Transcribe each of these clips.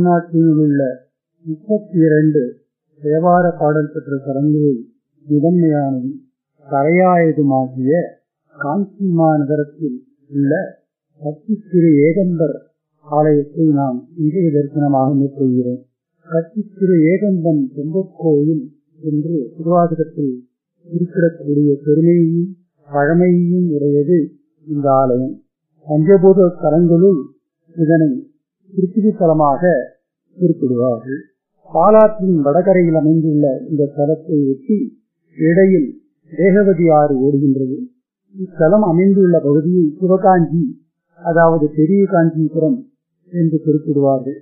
நாட்டில் உள்ள முப்பத்தி இரண்டு தேவார பாடல் பெற்ற தலங்களில் முதன்மையானதும் கரையாயதுமாகிய காஞ்சி மாநகரத்தில் உள்ள கட்சி திரு ஏகம்பர் ஆலயத்தை நாம் இன்றைய தரிசனமாக மேற்கொள்கிறோம் கட்சி திரு ஏகம்பன் செம்பக்கோயில் என்று திருவாசகத்தில் குறிப்பிடக்கூடிய பெருமையையும் பழமையையும் உடையது இந்த ஆலயம் பஞ்சபூத தலங்களுள் இதனை பிரித்திவி தலமாக குறிப்பிடுவார்கள் பாலாற்றின் வடகரையில் அமைந்துள்ள இந்த தலத்தை ஒட்டி இடையில் வேகவதி ஆறு ஓடுகின்றது இத்தலம் அமைந்துள்ள பகுதியை சிவகாஞ்சி அதாவது பெரிய காஞ்சிபுரம் என்று குறிப்பிடுவார்கள்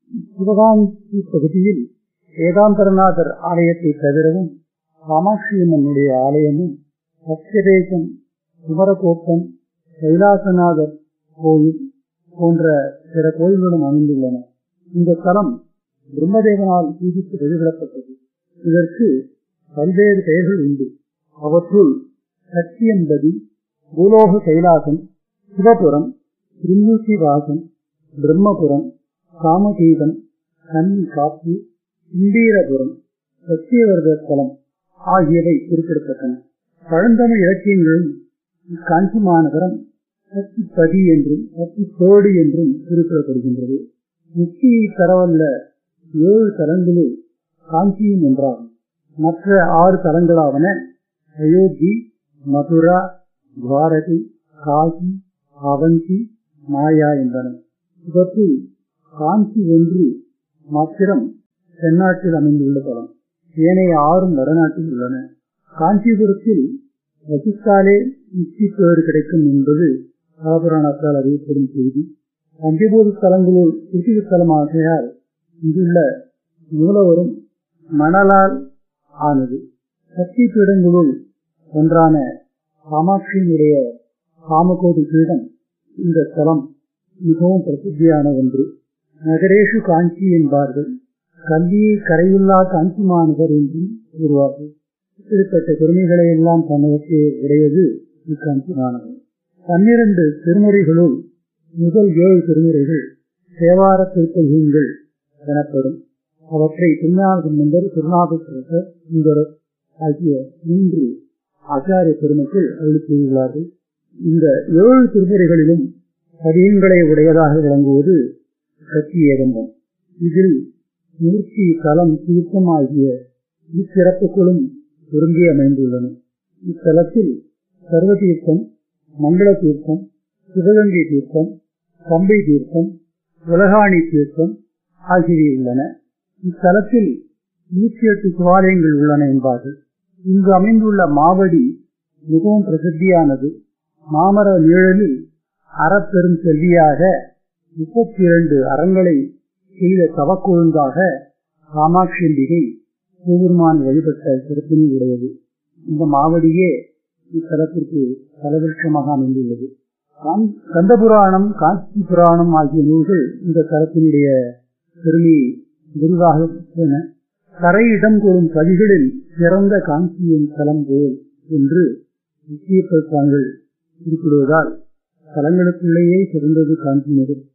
சிவகாஞ்சி பகுதியில் ஏகாம்பரநாதர் ஆலயத்தை தவிரவும் காமாட்சி அம்மனுடைய ஆலயமும் சத்தியதேசம் குமரகோப்பம் கைலாசநாதர் கோயில் போன்ற பிற கோயில்களும் அமைந்துள்ளன இந்த தலம் பிரம்மதேவனால் பூஜித்து வெளிவிடப்பட்டது இதற்கு பல்வேறு பெயர்கள் உண்டு அவற்றுள் சத்தியம்பதி பூலோக கைலாசம் சிவபுரம் திருமூர்த்தி வாசம் பிரம்மபுரம் காமதீபம் கன்னி காப்பு இந்தீரபுரம் சத்தியவர்த தலம் ஆகியவை குறிப்பிடத்தக்கன பழந்தமிழ் இலக்கியங்களும் காஞ்சி மாநகரம் சக்திப்பதி என்றும் சக்தித்தோடு என்றும் குறிப்பிடப்படுகின்றது முக்தியை தரவல்ல ஏழு தலங்களில் காஞ்சியும் ஒன்றாகும் மற்ற ஆறு தலங்களாவன அயோத்தி மதுரா துவாரகை காசி அவந்தி மாயா என்பன இவற்றில் காஞ்சி ஒன்று மாத்திரம் தென்னாட்டில் அமைந்துள்ள தலம் ஏனைய ஆறும் வடநாட்டில் உள்ளன காஞ்சிபுரத்தில் வசித்தாலே முக்தி பேறு கிடைக்கும் என்பது காபுராணத்தால் அறியப்படும் செய்தி பஞ்சபூத தலங்களில் கிருத்திக தலமாகையால் இங்குள்ள மூலவரும் மணலால் ஆனது சக்தி பீடங்களுள் ஒன்றான காமாட்சியினுடைய காமகோடி பீடம் இந்த தலம் மிகவும் பிரசித்தியான ஒன்று நகரேஷு காஞ்சி என்பார்கள் கல்வியை கரையில்லா காஞ்சி மாநகர் என்றும் கூறுவார்கள் இப்படிப்பட்ட பெருமைகளை எல்லாம் தன்னகத்தே உடையது இக்காஞ்சி மாநகர் பன்னிரண்டு திருமுறைகளுள் முதல் ஏழு திருமுறைகள் தேவார திருப்பதிகள் எனப்படும் அவற்றை திருநாள் சம்பந்தர் திருநாபேஸ்வரர் சுந்தரர் ஆகிய மூன்று ஆச்சாரிய பெருமக்கள் அருள் செய்துள்ளார்கள் இந்த ஏழு திருமுறைகளிலும் பதியங்களை உடையதாக விளங்குவது சக்தி ஏகம்பம் இதில் மூர்த்தி தலம் தீர்த்தம் ஆகிய இச்சிறப்புகளும் பொருந்தி அமைந்துள்ளன இத்தலத்தில் சர்வ தீர்த்தம் மங்கள தீர்த்தம் சிவகங்கை தீர்த்தம் பம்பை தீர்த்தம் உலகாணி தீர்த்தம் ஆகியவை உள்ளன இத்தலத்தில் நூற்றி எட்டு சிவாலயங்கள் உள்ளன என்பார்கள் இங்கு அமைந்துள்ள மாவடி மிகவும் பிரசித்தியானது மாமர நிழலில் அறப்பெரும் செல்வியாக முப்பத்தி இரண்டு அறங்களை செய்த தவக்கொழுந்தாக காமாட்சியம்பிகை சிவபெருமான் வழிபட்ட சிறப்பினை உடையது இந்த மாவடியே இத்தலத்திற்கு தலவிருஷமாக அமைந்துள்ளது கந்தபுராணம் காஞ்சி புராணம் ஆகிய நூல்கள் இந்த தலத்தினுடைய பெருமையை விரிவாக கரை இடம் கூறும் கவிகளில் சிறந்த காஞ்சியின் தலம் போல் என்று முக்கியப்படுத்தாங்கள் குறிப்பிடுவதால் தலங்களுக்குள்ளேயே சிறந்தது காஞ்சி நகர்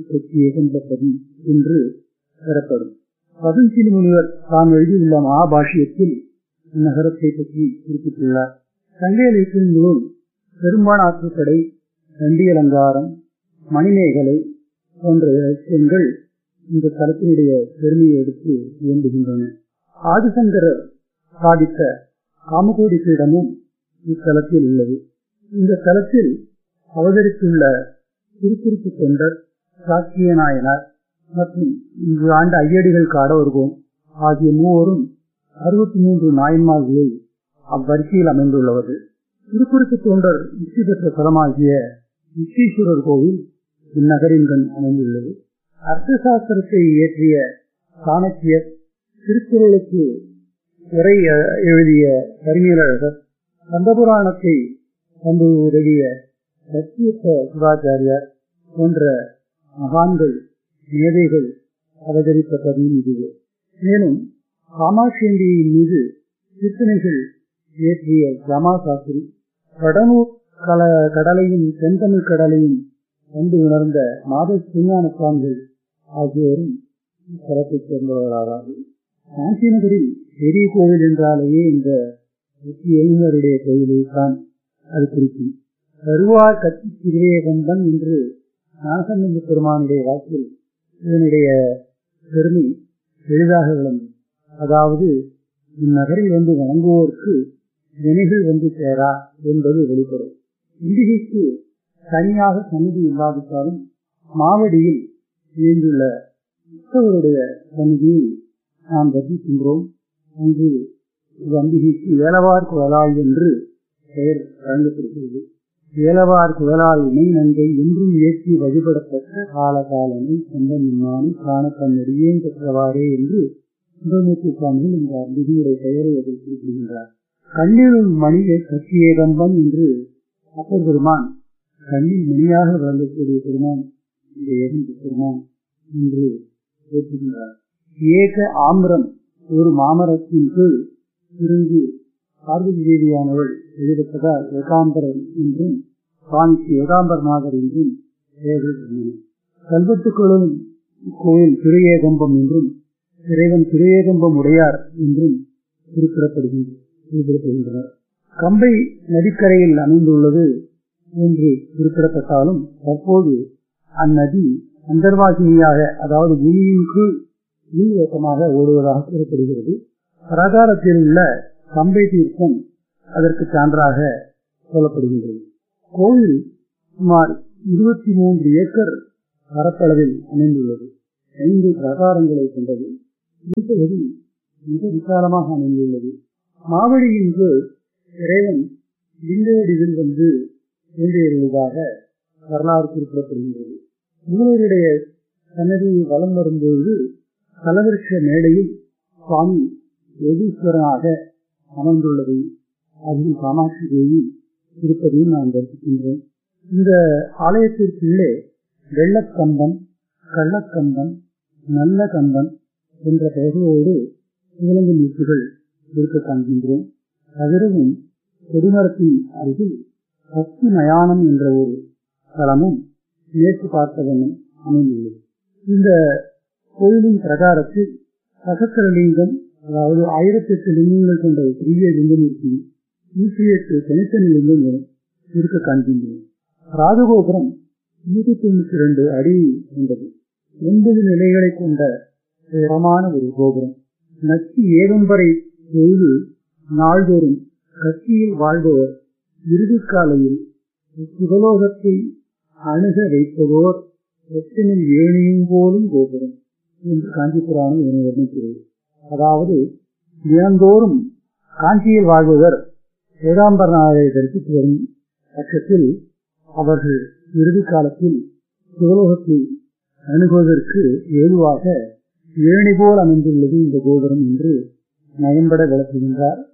ஏகம்பதி என்று பெறப்படும் பதஞ்சிலி முனிவர் தான் எழுதியுள்ள மகாபாஷ்யத்தில் இந்நகரத்தை பற்றி குறிப்பிட்டுள்ளார் சங்க இலக்கியங்களும் பெரும்பாலாற்றுக்கடை வண்டி அலங்காரம் மணிமேகலை போன்ற இலக்கியங்கள் இந்த தலத்தினுடைய பெருமையை எடுத்து இயம்புகின்றன ஆதிசங்கரர் சாதித்த காமகோடி பீடமும் இத்தலத்தில் உள்ளது இந்த தலத்தில் அவதரித்துள்ள திருக்குறிப்பு தொண்டர் சாக்கிய நாயனார் மற்றும் இங்கு ஆண்ட ஐயடிகள் காடவர்கோம் ஆகிய மூவரும் அறுபத்தி மூன்று நாயன்மார்களில் அவ்வரிசையில் அமைந்துள்ளவர்கள் திருக்குறிப்பு தொண்டர் இச்சி பெற்ற தலமாகிய இச்சீஸ்வரர் கோவில் இந்நகரின் கண் அமைந்துள்ளது அர்த்த சாஸ்திரத்தை இயற்றிய சாணக்கியர் திருக்குறளுக்கு உரை எழுதிய கரிமேலழகர் கந்தபுராணத்தை கொண்டு உதவிய சத்தியத்த சிவாச்சாரியார் போன்ற மகான்கள் மேதைகள் அவதரித்த பதியும் இதுவே மேலும் காமாட்சியந்தியின் மீது சித்தனைகள் இயற்றிய ஜமா சாஸ்திரி கடனூர் கல கடலையும் தென்தமிழ் கடலையும் கண்டு உணர்ந்த மாத சிஞான சுவாமிகள் ஆகியோரும் தரத்தைச் சேர்ந்தவர்களாவார்கள் காஞ்சி நகரில் பெரிய கோவில் என்றாலேயே இந்த எழுநருடைய கோயிலை தான் அது குறிக்கும் கருவார் கத்தி சிறுவேகம்பன் என்று நாகசம்பந்த பெருமானுடைய வாக்கில் இதனுடைய பெருமை எளிதாக விளங்கும் அதாவது இந்நகரில் வந்து வணங்குவோருக்கு வினைகள் வந்து சேரா என்பது வெளிப்படும் இந்திகைக்கு தனியாக சந்நிதி இல்லாவிட்டாலும் மாவடியில் இயந்துள்ள உற்சவருடைய சந்நிதியை நாம் தரிசிக்கின்றோம் அங்கு அம்பிகைக்கு ஏலவார் குழலாய் என்று பெயர் வழங்கப்படுகிறது ஏலவார் குழலால் இணை நங்கை என்றும் ஏற்றி வழிபடத்தக்க காலகாலனை சொந்த முன்னானி காண தன்னுடையேன் பெற்றவாறே என்று சுந்தரமூர்த்தி சுவாமிகள் இந்த அம்பிகையுடைய பெயரை அதில் குறிப்பிடுகின்றார் கண்ணீருள் மணியை கட்டிய கம்பன் என்று அப்பர் பெருமான் கண்ணில் மணியாக வழங்கக்கூடிய பெருமான் இந்த எரிந்த பெருமான் என்று போற்றுகின்றார் ஏக ஆம்ரம் ஒரு மாமரத்தின் கீழ் இருந்து பார்வதி தேவியானவள் எழுதப்பதால் ஏகாம்பரம் என்றும் சுவாமிக்கு ஏகாம்பரநாதர் என்றும் பெயர்கள் இருந்தன கல்வெட்டுக்களும் கோயில் திருஏகம்பம் என்றும் இறைவன் திருஏகம்பம் உடையார் என்றும் குறிப்பிடப்படுகின்றனர் குறிப்பிடப்படுகின்றனர் கம்பை நதிக்கரையில் அமைந்துள்ளது என்று குறிப்பிடப்பட்டாலும் தற்போது அந்நதி அந்தர்வாகினியாக அதாவது பூமியின் கீழ் நீரோட்டமாக ஓடுவதாக கூறப்படுகிறது பிரகாரத்தில் உள்ள கம்பை தீர்த்தம் அதற்கு சான்றாக சொல்லப்படுகின்றது கோவில் சுமார் இருபத்தி மூன்று ஏக்கர் பரப்பளவில் அமைந்துள்ளது ஐந்து பிரகாரங்களை கொண்டது இப்பகுதி மிக விசாலமாக அமைந்துள்ளது மாவடியின் கீழ் இறைவன் லிங்க வடிவில் வந்து தோன்றியுள்ளதாக வரலாறு குறிப்பிடப்படுகின்றது மூலருடைய சன்னதியை வலம் வரும்போது கலவருஷ மேடையில் சுவாமி யோகீஸ்வரனாக அமர்ந்துள்ளதை அதில் காமாட்சி தேவி இருப்பதையும் நாம் தரிசிக்கின்றோம் இந்த ஆலயத்திற்குள்ளே வெள்ளக்கம்பன் கள்ளக்கம்பன் நல்ல கம்பன் என்ற பெயர்களோடு சிவலங்க மீட்புகள் இருக்க காண்கின்றோம் தவிரவும் கொடிமரத்தின் அருகில் பக்தி மயானம் என்ற ஒரு தலமும் மேற்கு பார்த்தவண்ணம் அமைந்துள்ளது இந்த கோயிலின் பிரகாரத்தில் சகசரலிங்கம் அதாவது ஆயிரத்தி எட்டு லிங்கங்கள் கொண்ட ஒரு பெரிய லிங்கம் இருக்கும் நூற்றி எட்டு தனித்தனி லிங்கங்களும் இருக்க காண்கின்றோம் ராஜகோபுரம் நூற்றி தொண்ணூத்தி ரெண்டு அடி கொண்டது ஒன்பது நிலைகளை கொண்ட உயரமான ஒரு கோபுரம் நச்சி ஏகம்பரை பொழுது நாள்தோறும் கட்சியில் வாழ்பவர் இறுதிக்காலையில் சிவலோகத்தை அணுக வைப்பதோர் எத்தனில் ஏணியும் போலும் கோபுரம் என்று காஞ்சி புராணம் இதனை வர்ணிக்கிறது அதாவது தினந்தோறும் காஞ்சியில் வாழ்பவர் ஏகாம்பரநாதரை தரிசித்து வரும் பட்சத்தில் அவர்கள் இறுதி காலத்தில் சிவலோகத்தை அணுகுவதற்கு ஏதுவாக ஏணி போல் அமைந்துள்ளது இந்த கோபுரம் என்று நயம்பட விளக்குகின்றார்